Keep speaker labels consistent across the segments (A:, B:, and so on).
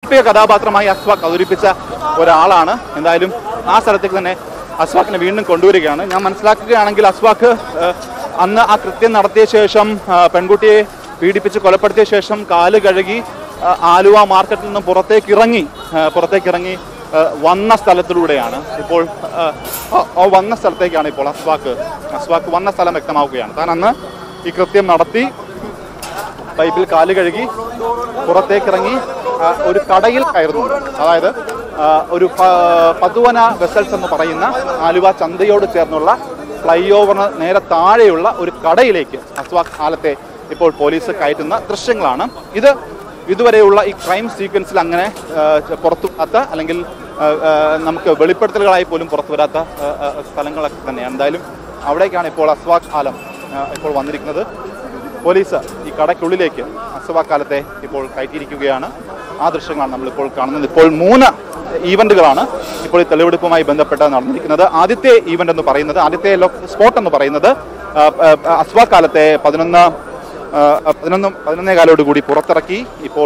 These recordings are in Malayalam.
A: സാങ്കല്പിക കഥാപാത്രമായി അസ്വാഖ് അവതരിപ്പിച്ച ഒരാളാണ് എന്തായാലും ആ സ്ഥലത്തേക്ക് തന്നെ അസ്വാഖിനെ വീണ്ടും കൊണ്ടുവരികയാണ് ഞാൻ മനസ്സിലാക്കുകയാണെങ്കിൽ അസ്വാഖ് ഏഹ്, അന്ന് ആ കൃത്യം നടത്തിയ ശേഷം ആ, പെൺകുട്ടിയെ പീഡിപ്പിച്ച് കൊലപ്പെടുത്തിയ ശേഷം കാല് കഴുകി ആ, ആലുവ മാർക്കറ്റിൽ നിന്നും പുറത്തേക്ക് ഇറങ്ങി ആ, പുറത്തേക്ക് ഇറങ്ങി ആ, വന്ന സ്ഥലത്തിലൂടെയാണ് ഇപ്പോൾ ആ, ആ, ആ വന്ന സ്ഥലത്തേക്കാണ് ഇപ്പോൾ അസ്വാക്ക് അസ്വാക്ക് വന്ന സ്ഥലം വ്യക്തമാവുകയാണ് താൻ അന്ന് ഈ കൃത്യം നടത്തി പൈപ്പിൽ കാല് കഴുകി പുറത്തേക്കിറങ്ങി ആ, ഒരു കടയിൽ കയറുന്നു അതായത് ആ, ഒരു പ- പതുവന വെസൽസ് എന്ന് പറയുന്ന ആലുവ ചന്തയോട് ചേർന്നുള്ള ഫ്ലൈ ഓവറിന് നേരെ താഴെയുള്ള ഒരു കടയിലേക്ക് അസ്വാഖ് കാലത്തെ ഇപ്പോൾ പോലീസ് കയറ്റുന്ന ദൃശ്യങ്ങളാണ് ഇത് ഇതുവരെയുള്ള ഈ ക്രൈം സീക്വൻസിൽ അങ്ങനെ ആ, പുറത്തു വരാത്ത അല്ലെങ്കിൽ ആ, ആ, നമുക്ക് വെളിപ്പെടുത്തലുകളായി പോലും പുറത്തു വരാത്ത ആ, ആ, സ്ഥലങ്ങളൊക്കെ തന്നെയാണ് എന്തായാലും അവിടേക്കാണ് ഇപ്പോൾ അസ്വാഖ് ആലം ആ, ഇപ്പോൾ വന്നിരിക്കുന്നത് പോലീസ് ഈ കടയ്ക്കുള്ളിലേക്ക് അസുവാക്കാലത്തെ ഇപ്പോൾ കയറ്റിയിരിക്കുകയാണ് ആ ദൃശ്യങ്ങളാണ് നമ്മളിപ്പോൾ കാണുന്നത് ഇപ്പോൾ മൂന്ന് ഈവന്റുകളാണ് ഇപ്പോൾ ഈ തെളിവെടുപ്പുമായി ബന്ധപ്പെട്ട് നടന്നിരിക്കുന്നത് ആദ്യത്തെ ഈവന്റ് എന്ന് പറയുന്നത് ആദ്യത്തെ സ്പോട്ട് എന്ന് പറയുന്നത് ആ, ആ, അസ്വാക്കാലത്തെ പതിനൊന്ന് ആ, പതിനൊന്ന് പതിനൊന്നേ കാലോട് കൂടി പുറത്തിറക്കി ഇപ്പോൾ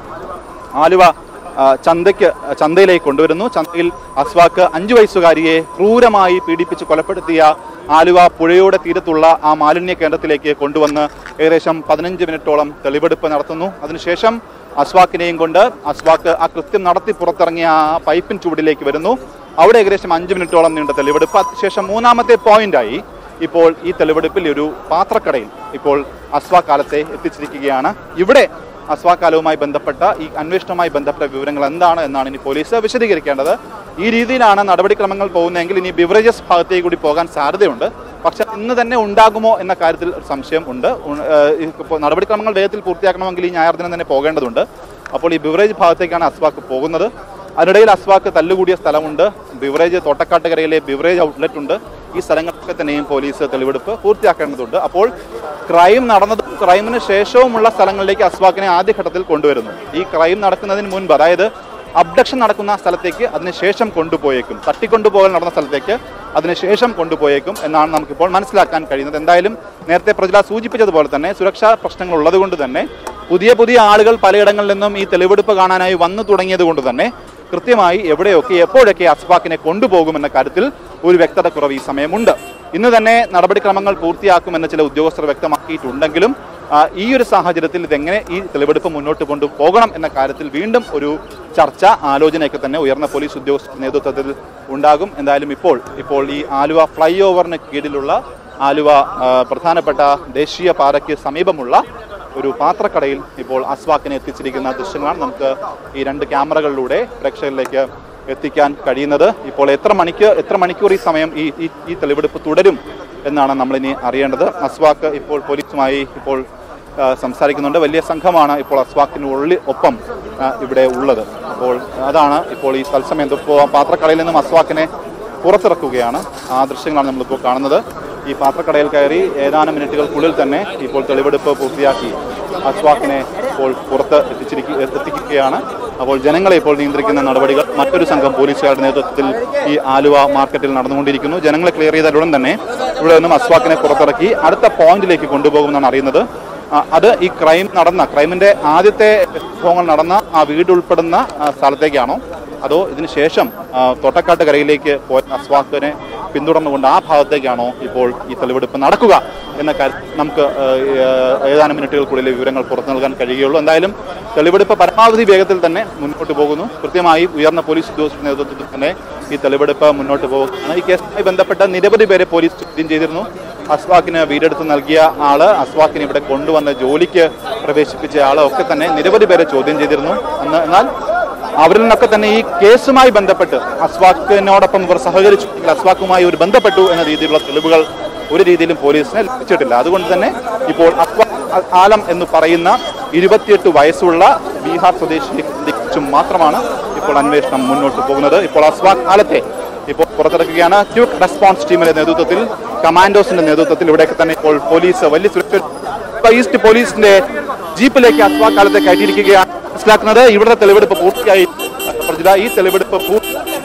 A: ആലുവ ആ, ചന്തയ്ക്ക് ചന്തയിലേക്ക് കൊണ്ടുവരുന്നു ചന്തയിൽ അസ്വാക്ക് അഞ്ചു വയസ്സുകാരിയെ ക്രൂരമായി പീഡിപ്പിച്ച് കൊലപ്പെടുത്തിയ ആലുവ പുഴയുടെ തീരത്തുള്ള ആ മാലിന്യ കേന്ദ്രത്തിലേക്ക് കൊണ്ടുവന്ന് ഏകദേശം പതിനഞ്ച് മിനിറ്റോളം തെളിവെടുപ്പ് നടത്തുന്നു അതിനുശേഷം അസ്വാക്കിനെയും കൊണ്ട് അസ്വാക്ക് ആ കൃത്യം നടത്തി പുറത്തിറങ്ങിയ ആ പൈപ്പിൻ ചുവടിലേക്ക് വരുന്നു അവിടെ ഏകദേശം അഞ്ച് മിനിറ്റോളം നീണ്ട തെളിവെടുപ്പ് അതിനുശേഷം മൂന്നാമത്തെ പോയിന്റായി ഇപ്പോൾ ഈ തെളിവെടുപ്പിൽ ഒരു പാത്രക്കടയിൽ ഇപ്പോൾ അസ്വാകാലത്തെ എത്തിച്ചിരിക്കുകയാണ് ഇവിടെ അസ്വാകാലവുമായി ബന്ധപ്പെട്ട ഈ അന്വേഷണവുമായി ബന്ധപ്പെട്ട വിവരങ്ങൾ എന്താണ് എന്നാണ് ഇനി പോലീസ് വിശദീകരിക്കേണ്ടത് ഈ രീതിയിലാണ് നടപടിക്രമങ്ങൾ പോകുന്നതെങ്കിൽ ഇനി ബിവറേജസ് ഭാഗത്തേക്ക് കൂടി പോകാൻ സാധ്യതയുണ്ട് പക്ഷെ ഇന്ന് തന്നെ ഉണ്ടാകുമോ എന്ന കാര്യത്തിൽ ഒരു സംശയം ഉണ്ട് ഉ- ഏഹ് ഇപ്പോൾ നടപടിക്രമങ്ങൾ വേഗത്തിൽ പൂർത്തിയാക്കണമെങ്കിൽ ഈ ഞായർ ദിനം തന്നെ പോകേണ്ടതുണ്ട് അപ്പോൾ ഈ ബിവറേജ് ഭാഗത്തേക്കാണ് അസ്വാക്ക് പോകുന്നത് അതിനിടയിൽ അസ്വാക്ക് തല്ലുകൂടിയ സ്ഥലമുണ്ട് ബിവറേജ് തോട്ടക്കാട്ടുകരയിലെ ബിവറേജ് ഔട്ട്ലെറ്റ് ഉണ്ട് ഈ സ്ഥലങ്ങളൊക്കെ തന്നെയും പോലീസ് തെളിവെടുപ്പ് പൂർത്തിയാക്കേണ്ടതുണ്ട് അപ്പോൾ ക്രൈം നടന്നതും ക്രൈമിന് ശേഷവുമുള്ള സ്ഥലങ്ങളിലേക്ക് അസ്വാക്കിനെ ആദ്യഘട്ടത്തിൽ കൊണ്ടുവരുന്നു ഈ ക്രൈം നടക്കുന്നതിന് മുൻപ് അതായത് അബ്ഡക്ഷൻ നടക്കുന്ന സ്ഥലത്തേക്ക് അതിനുശേഷം കൊണ്ടുപോയേക്കും തട്ടിക്കൊണ്ടുപോകൽ നടന്ന സ്ഥലത്തേക്ക് അതിനുശേഷം കൊണ്ടുപോയേക്കും എന്നാണ് നമുക്കിപ്പോൾ മനസ്സിലാക്കാൻ കഴിയുന്നത് എന്തായാലും നേരത്തെ പ്രജല സൂചിപ്പിച്ചതുപോലെ തന്നെ സുരക്ഷാ പ്രശ്നങ്ങൾ ഉള്ളതുകൊണ്ട് തന്നെ പുതിയ പുതിയ ആളുകൾ പലയിടങ്ങളിൽ നിന്നും ഈ തെളിവെടുപ്പ് കാണാനായി വന്നു തുടങ്ങിയത് കൊണ്ട് തന്നെ കൃത്യമായി എവിടെയൊക്കെ എപ്പോഴൊക്കെ അസ്ഫാക്കിനെ കൊണ്ടുപോകുമെന്ന കാര്യത്തിൽ ഒരു വ്യക്തത കുറവ് ഈ സമയമുണ്ട് ഇന്ന് തന്നെ നടപടിക്രമങ്ങൾ പൂർത്തിയാക്കുമെന്ന് ചില ഉദ്യോഗസ്ഥർ വ്യക്തമാക്കിയിട്ടുണ്ടെങ്കിലും ആ, ഈ ഒരു സാഹചര്യത്തിൽ ഇതെങ്ങനെ ഈ തെളിവെടുപ്പ് മുന്നോട്ട് കൊണ്ടുപോകണം എന്ന കാര്യത്തിൽ വീണ്ടും ഒരു ചർച്ച ആലോചനയൊക്കെ തന്നെ ഉയർന്ന പോലീസ് ഉദ്യോഗസ്ഥ നേതൃത്വത്തിൽ ഉണ്ടാകും എന്തായാലും ഇപ്പോൾ ഇപ്പോൾ ഈ ആലുവ ഫ്ലൈ ഓവറിന് കീഴിലുള്ള ആലുവ ആ, പ്രധാനപ്പെട്ട ദേശീയ പാതയ്ക്ക് സമീപമുള്ള ഒരു പാത്രക്കടയിൽ ഇപ്പോൾ അസ്വാക്കിനെ എത്തിച്ചിരിക്കുന്ന ദൃശ്യങ്ങളാണ് നമുക്ക് ഈ രണ്ട് ക്യാമറകളിലൂടെ പ്രേക്ഷകരിലേക്ക് എത്തിക്കാൻ കഴിയുന്നത് ഇപ്പോൾ എത്ര മണിക്ക് എത്ര മണിക്കൂർ ഈ സമയം ഈ ഈ- ഈ തെളിവെടുപ്പ് തുടരും എന്നാണ് നമ്മളിനി അറിയേണ്ടത് അസ്വാക്ക് ഇപ്പോൾ പോലീസുമായി ഇപ്പോൾ ആ, സംസാരിക്കുന്നുണ്ട് വലിയ സംഘമാണ് ഇപ്പോൾ അസ്വാക്കിന് ഉള്ളി ഒപ്പം ആ, ഇവിടെ ഉള്ളത് അപ്പോൾ അതാണ് ഇപ്പോൾ ഈ തത്സമയം ഇപ്പോൾ പാത്രക്കടയിൽ നിന്നും അസ്വാക്കിനെ പുറത്തിറക്കുകയാണ് ആ ദൃശ്യങ്ങളാണ് നമ്മളിപ്പോൾ കാണുന്നത് ഈ പാത്രക്കടയിൽ കയറി ഏതാനും മിനിറ്റുകൾക്കുള്ളിൽ തന്നെ ഇപ്പോൾ തെളിവെടുപ്പ് പൂർത്തിയാക്കി അസ്വാക്കിനെ ഇപ്പോൾ പുറത്ത് എത്തിച്ചിരിക്കുക എത്തിക്കുകയാണ് അപ്പോൾ ജനങ്ങളെ ഇപ്പോൾ നിയന്ത്രിക്കുന്ന നടപടികൾ മറ്റൊരു സംഘം പോലീസുകാരുടെ നേതൃത്വത്തിൽ ഈ ആലുവ മാർക്കറ്റിൽ നടന്നുകൊണ്ടിരിക്കുന്നു ജനങ്ങളെ ക്ലിയർ ചെയ്തയുടൻ തന്നെ ഇവിടെ നിന്നും അസ്വാക്കിനെ പുറത്തിറക്കി അടുത്ത പോയിന്റിലേക്ക് കൊണ്ടുപോകുമെന്നാണ് അറിയുന്നത് ആ, അത് ഈ ക്രൈം നടന്ന ക്രൈമിന്റെ ആദ്യത്തെ സംഭവങ്ങൾ നടന്ന ആ വീട് ഉൾപ്പെടുന്ന ആ, സ്ഥലത്തേക്കാണോ അതോ ഇതിന് ശേഷം ആ, തോട്ടക്കാട്ട് കരയിലേക്ക് പോയ അസ്വാക്കിനെ പിന്തുടർന്നുകൊണ്ട് ആ ഭാഗത്തേക്കാണോ ഇപ്പോൾ ഈ തെളിവെടുപ്പ് നടക്കുക എന്ന കാര്യം നമുക്ക് ആ, ഏ- ഏതാനും മിനിറ്റുകൾക്കുള്ളിൽ വിവരങ്ങൾ പുറത്തു നൽകാൻ കഴിയുകയുള്ളൂ എന്തായാലും തെളിവെടുപ്പ് പരമാവധി വേഗത്തിൽ തന്നെ മുന്നോട്ട് പോകുന്നു കൃത്യമായി ഉയർന്ന പോലീസ് ഉദ്യോഗസ്ഥ നേതൃത്വത്തിൽ തന്നെ ഈ തെളിവെടുപ്പ് മുന്നോട്ട് പോകുകയാണ് ഈ കേസുമായി ബന്ധപ്പെട്ട നിരവധി പേരെ പോലീസ് ചോദ്യം ചെയ്തിരുന്നു അസ്വാക്കിന് വീടെടുത്ത് നൽകിയ ആള് അസ്വാക്കിന് ഇവിടെ കൊണ്ടുവന്ന് ജോലിക്ക് പ്രവേശിപ്പിച്ച ആള് ഒക്കെ തന്നെ നിരവധി പേരെ ചോദ്യം ചെയ്തിരുന്നു എന്ന് എന്നാൽ അവരിൽ നിന്നൊക്കെ തന്നെ ഈ കേസുമായി ബന്ധപ്പെട്ട് അസ്വാക്കിനോടൊപ്പം ഇവർ സഹകരിച്ചു അല്ലെങ്കിൽ അസ്വാക്കുമായി ഒരു ബന്ധപ്പെട്ടു എന്ന രീതിയിലുള്ള തെളിവുകൾ ഒരു രീതിയിലും പോലീസിന് ലഭിച്ചിട്ടില്ല അതുകൊണ്ട് തന്നെ ഇപ്പോൾ അസ്വാ ആലം എന്ന് പറയുന്ന ഇരുപത്തിയെട്ട് വയസ്സുള്ള ബീഹാർ സ്വദേശിയെ കുറിച്ചും മാത്രമാണ് ഇപ്പോൾ അന്വേഷണം മുന്നോട്ട് പോകുന്നത് ഇപ്പോൾ അസ്വാഖ് ആലത്തെ ഇപ്പോൾ പുറത്തിറക്കുകയാണ് ക്യൂക്ക് റെസ്പോൺസ് ടീമിന്റെ നേതൃത്വത്തിൽ കമാൻഡോസിന്റെ നേതൃത്വത്തിൽ ഇവിടെയൊക്കെ തന്നെ ഇപ്പോൾ പോലീസ് വലിയ സുരക്ഷ ഈസ്റ്റ് പോലീസിന്റെ ജീപ്പിലേക്ക് അസ്വാഖ് കാലത്തെ കയറ്റിയിരിക്കുകയാണ് മനസ്സിലാക്കുന്നത് ഇവിടുത്തെ തെളിവെടുപ്പ് പൂർത്തിയായി പ്രജിത ഈ തെളിവെടുപ്പ് പൂർത്തി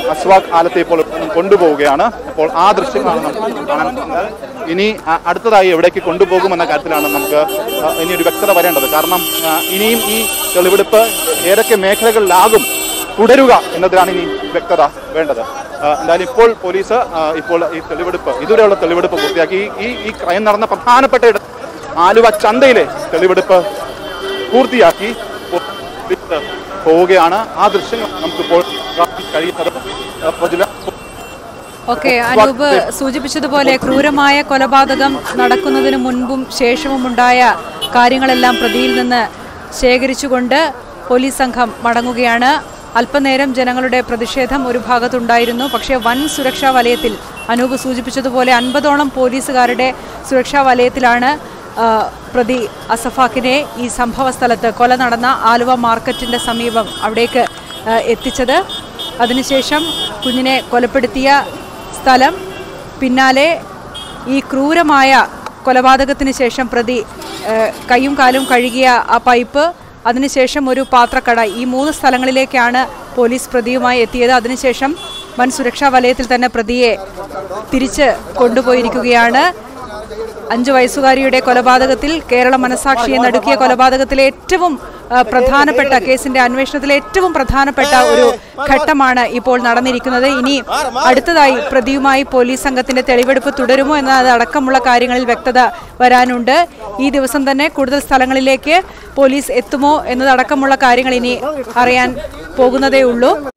A: അസ്വാഖ് ആലത്തെ ഇപ്പോൾ ഇവിടെ നിന്നും കൊണ്ടുപോവുകയാണ് അപ്പോൾ ആ ദൃശ്യങ്ങളാണ് നമുക്ക് കാണാൻ സാധിക്കുന്നത്. ഇനി അ- അടുത്തതായി എവിടേക്ക് കൊണ്ടുപോകുമെന്ന കാര്യത്തിലാണ് നമുക്ക് ആ, ഇനി ഒരു വ്യക്തത വരേണ്ടത് കാരണം ആ, ഇനിയും ഈ തെളിവെടുപ്പ് ഏതൊക്കെ മേഖലകളിലാകും തുടരുക എന്നതിലാണ് ഇനി വ്യക്തത വേണ്ടത് ആ, എന്തായാലും ഇപ്പോൾ പോലീസ് ആ, ഇപ്പോൾ ഈ തെളിവെടുപ്പ് ഇതുവരെയുള്ള തെളിവെടുപ്പ് പൂർത്തിയാക്കി ഈ- ഈ ഈ ക്രൈം നടന്ന പ്രധാനപ്പെട്ട ഇട ആലുവ ചന്തയിലെ തെളിവെടുപ്പ് പൂർത്തിയാക്കി പോലീസ് പോവുകയാണ് ആ ദൃശ്യങ്ങൾ നമുക്കിപ്പോൾ കാണാൻ കഴിയുന്നത് ആ, പ്രജുല
B: ഓക്കെ അനൂപ് സൂചിപ്പിച്ചതുപോലെ ക്രൂരമായ കൊലപാതകം നടക്കുന്നതിന് മുൻപും ശേഷവും ഉണ്ടായ കാര്യങ്ങളെല്ലാം പ്രതിയിൽ നിന്ന് ശേഖരിച്ചുകൊണ്ട് പോലീസ് സംഘം മടങ്ങുകയാണ് അല്പനേരം ജനങ്ങളുടെ പ്രതിഷേധം ഒരു ഭാഗത്തുണ്ടായിരുന്നു പക്ഷേ വൻ സുരക്ഷാ വലയത്തിൽ അനൂപ് സൂചിപ്പിച്ചതുപോലെ അൻപതോളം പോലീസുകാരുടെ സുരക്ഷാ വലയത്തിലാണ് ആ, പ്രതി അസഫാക്കിനെ ഈ സംഭവ സ്ഥലത്ത് കൊല നടന്ന ആലുവ മാർക്കറ്റിന്റെ സമീപം അവിടേക്ക് ആ, എത്തിച്ചത് അതിനുശേഷം കുഞ്ഞിനെ കൊലപ്പെടുത്തിയ സ്ഥലം പിന്നാലെ ഈ ക്രൂരമായ കൊലപാതകത്തിന് ശേഷം പ്രതി ഏഹ്, കൈയും കാലും കഴുകിയ ആ പൈപ്പ് അതിനുശേഷം ഒരു പാത്രക്കട ഈ മൂന്ന് സ്ഥലങ്ങളിലേക്കാണ് പോലീസ് പ്രതിയുമായി എത്തിയത് അതിനുശേഷം വൻ സുരക്ഷാ വലയത്തിൽ തന്നെ പ്രതിയെ തിരിച്ച് കൊണ്ടുപോയിരിക്കുകയാണ് അഞ്ചു വയസ്സുകാരിയുടെ കൊലപാതകത്തിൽ കേരള മനസാക്ഷിയെ നടുക്കിയ കൊലപാതകത്തിലെ ഏറ്റവും ആ, പ്രധാനപ്പെട്ട കേസിന്റെ അന്വേഷണത്തിലെ ഏറ്റവും പ്രധാനപ്പെട്ട ഒരു ഘട്ടമാണ് ഇപ്പോൾ നടന്നിരിക്കുന്നത് ഇനി അടുത്തതായി പ്രതിയുമായി പോലീസ് സംഘത്തിന്റെ തെളിവെടുപ്പ് തുടരുമോ എന്നതടക്കമുള്ള കാര്യങ്ങളിൽ വ്യക്തത വരാനുണ്ട് ഈ ദിവസം തന്നെ കൂടുതൽ സ്ഥലങ്ങളിലേക്ക് പോലീസ് എത്തുമോ എന്നതടക്കമുള്ള കാര്യങ്ങൾ ഇനി അറിയാൻ പോകുന്നതേ ഉള്ളൂ